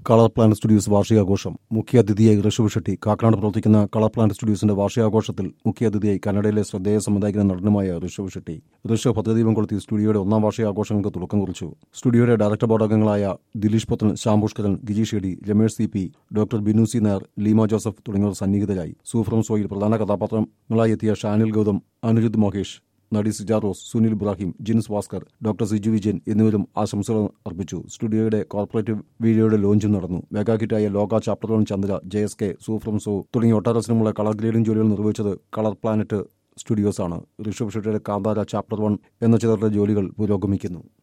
colour plant studios വാർഷികാഘോഷം മുഖ്യാതിഥിയായി ഋഷഭ് ഷെട്ടി കാക്കനാട് പ്രവർത്തിക്കുന്ന colour plant സ്റ്റുഡിയോസിന്റെ വാർഷികാഘോഷത്തിൽ മുഖ്യാതിഥിയായി കന്നഡയിലെ ശ്രദ്ധേയ സംവിധായകനും നടനുമായ ഋഷഭ് ഷെട്ടി ഋഷഭ് ഭദ്രദീപം കൊളുത്തി സ്റ്റുഡിയോയുടെ ഒന്നാം വാർഷികാഘോഷങ്ങൾക്ക് തുടക്കം കുറിച്ചു സ്റ്റുഡിയോയുടെ ഡയറക്ടർ ബോർഡ് അംഗങ്ങളായ Dileesh Puthran Shyam Pushkaran Gireesh Shedi Ramesh C P doctor Binu C Nair Leema Joseph തുടങ്ങിയവർ സന്നിഹിതരായി സൂഫ്രം സോയിൽ പ്രധാന കഥാപാത്രങ്ങളായി എത്തിയ ഷാനിൽ ഗൗതം അനിരുദ്ധ് മഹേഷ് നടി സിജാറോസ് സുനിൽ ഇബ്രാഹിം ജിൻസ് ഭാസ്കർ ഡോക്ടർ സിജു വിജയൻ എന്നിവരും ആശംസകൾ അർപ്പിച്ചു സ്റ്റുഡിയോയുടെ കോർപ്പറേറ്റ് വീഡിയോയുടെ ലോഞ്ചും നടന്നു മെഗാ ഹിറ്റായ Lokah chapter one Chandra J S K സൂഫ്രം സോ തുടങ്ങിയ ഒട്ടേറെ സിനിമകളെ കളർ ഗ്രേഡിംഗ് ജോലികൾ നിർവഹിച്ചത് കളർ പ്ലാനറ്റ് സ്റ്റുഡിയോസാണ് ഋഷഭ് ഷെട്ടിയുടെ കാന്താര ചാപ്റ്റർ വൺ എന്ന ചിത്രത്തിലെ ജോലികൾ പുരോഗമിക്കുന്നു